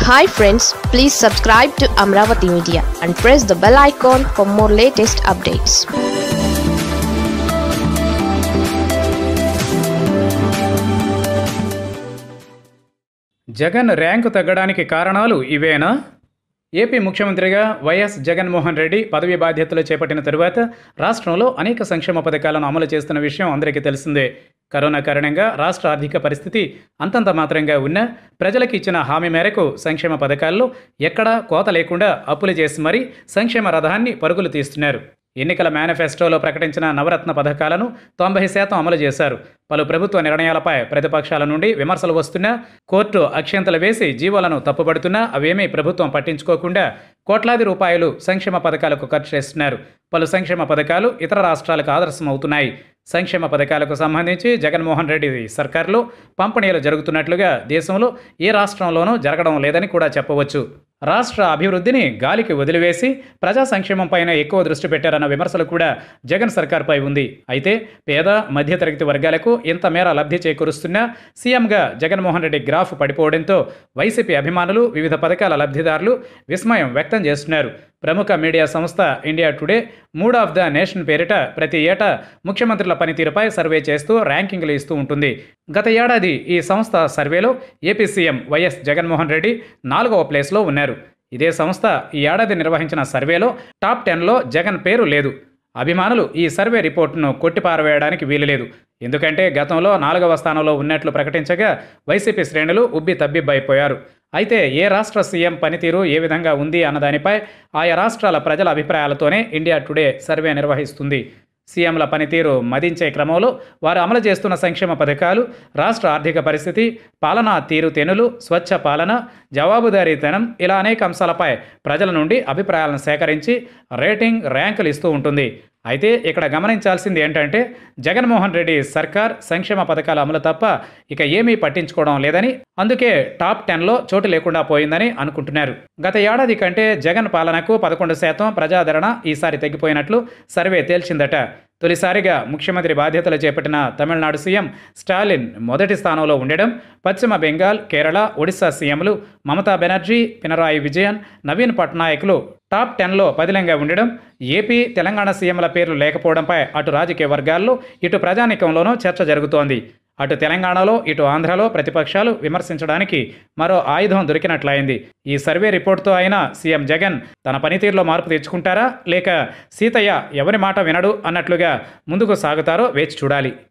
hi friends please subscribe to Amaravati media and press the bell icon for more latest updates Jagan rank తగ్గడానికి కారణాలు ఇవేనా AP ముఖ్యమంత్రిగా YS Jaganmohan Reddy పదవి బాధ్యతలు చేపట్టిన తరువాత రాష్ట్రంలో అనేక సంక్షేమ పథకాలను అమలు చేస్తున్న విషయం అందరికీ తెలిసిందే కరోనా కారణంగా రాష్ట్ర ఆర్థిక పరిస్థితి అంతంత మాత్రంగా ఉన్న ప్రజలకు ఇచ్చిన హామీ మేరకు సంక్షేమ పథకాల్లో ఎక్కడా కోత లేకుండా అప్పులు చేసి మరీ సంక్షేమ రథాన్ని పరుగులు తీస్తున్నారు ఎన్నికల మేనిఫెస్టోలో ప్రకటించిన నవరత్న పథకాలను తొంభై శాతం అమలు చేశారు పలు ప్రభుత్వ నిర్ణయాలపై ప్రతిపక్షాల నుండి విమర్శలు వస్తున్నా కోర్టు అక్షంతలు వేసి జీవోలను తప్పుపడుతున్నా అవేమీ ప్రభుత్వం పట్టించుకోకుండా కోట్లాది రూపాయలు సంక్షేమ పథకాలకు ఖర్చు చేస్తున్నారు పలు సంక్షేమ పథకాలు ఇతర రాష్ట్రాలకు ఆదర్శం అవుతున్నాయి సంక్షేమ పథకాలకు సంబంధించి జగన్మోహన్ రెడ్డి సర్కార్లో పంపిణీలు జరుగుతున్నట్లుగా దేశంలో ఏ రాష్ట్రంలోనూ జరగడం లేదని కూడా చెప్పవచ్చు రాష్ట్ర అభివృద్ధిని గాలికి వదిలివేసి ప్రజా సంక్షేమంపైన ఎక్కువ దృష్టి పెట్టారన్న విమర్శలు కూడా జగన్ సర్కార్పై ఉంది అయితే పేద మధ్యతరగతి వర్గాలకు ఇంత మేర లబ్ధి చేకూరుస్తున్నా సీఎంగా జగన్మోహన్ రెడ్డి గ్రాఫ్ పడిపోవడంతో వైసీపీ అభిమానులు వివిధ పథకాల లబ్ధిదారులు విస్మయం వ్యక్తం చేస్తున్నారు ప్రముఖ మీడియా సంస్థ India Today mood of the nation పేరిట ప్రతి ఏటా ముఖ్యమంత్రుల పనితీరుపై సర్వే చేస్తూ ర్యాంకింగ్లు ఇస్తూ ఉంటుంది గత ఏడాది ఈ సంస్థ సర్వేలో AP CM YS Jaganmohan Reddy నాలుగవ ప్లేస్లో ఉన్నారు ఇదే సంస్థ ఈ ఏడాది నిర్వహించిన సర్వేలో టాప్ టెన్లో జగన్ పేరు లేదు అభిమానులు ఈ సర్వే రిపోర్టును కొట్టిపారవేయడానికి వీలులేదు ఎందుకంటే గతంలో నాలుగవ స్థానంలో ఉన్నట్లు ప్రకటించగా వైసీపీ శ్రేణులు ఉబ్బి తబ్బిబ్బైపోయారు అయితే ఏ రాష్ట్ర సీఎం పనితీరు ఏ విధంగా ఉంది అన్నదానిపై ఆయా రాష్ట్రాల ప్రజల అభిప్రాయాలతోనే ఇండియా టుడే సర్వే నిర్వహిస్తుంది సీఎంల పనితీరు మదించే క్రమంలో వారు అమలు చేస్తున్న సంక్షేమ పథకాలు రాష్ట్ర ఆర్థిక పరిస్థితి పాలనా తీరుతెనులు స్వచ్ఛ పాలన జవాబుదారీతనం ఇలా అనేక అంశాలపై ప్రజల నుండి అభిప్రాయాలను సేకరించి రేటింగ్ ర్యాంకులు ఇస్తూ ఉంటుంది అయితే ఇక్కడ గమనించాల్సింది ఏంటంటే జగన్మోహన్ రెడ్డి సర్కార్ సంక్షేమ పథకాల అమలు తప్ప ఇక ఏమీ పట్టించుకోవడం లేదని అందుకే టాప్ టెన్లో చోటు లేకుండా పోయిందని అనుకుంటున్నారు గత ఏడాది కంటే జగన్ పాలనకు పదకొండు శాతం ప్రజాదరణ ఈసారి తగ్గిపోయినట్లు సర్వే తేల్చిందట తొలిసారిగా ముఖ్యమంత్రి బాధ్యతలు చేపట్టిన తమిళనాడు సీఎం స్టాలిన్ మొదటి స్థానంలో ఉండడం పశ్చిమ బెంగాల్ కేరళ ఒడిశా సీఎంలు మమతా బెనర్జీ పినరాయి విజయన్ నవీన్ పట్నాయక్లు టాప్ టెన్లో పదిలంగా ఉండడం ఏపీ తెలంగాణ సీఎంల పేర్లు లేకపోవడంపై అటు రాజకీయ వర్గాల్లో ఇటు ప్రజానికంలోనూ చర్చ జరుగుతోంది అటు తెలంగాణలో ఇటు ఆంధ్రాలో ప్రతిపక్షాలు విమర్శించడానికి మరో ఆయుధం దొరికినట్లయింది ఈ సర్వే రిపోర్టుతో అయినా సీఎం జగన్ తన పనితీరులో మార్పు తెచ్చుకుంటారా లేక సీతయ్య ఎవరి మాట వినడు అన్నట్లుగా ముందుకు సాగుతారో వేచి చూడాలి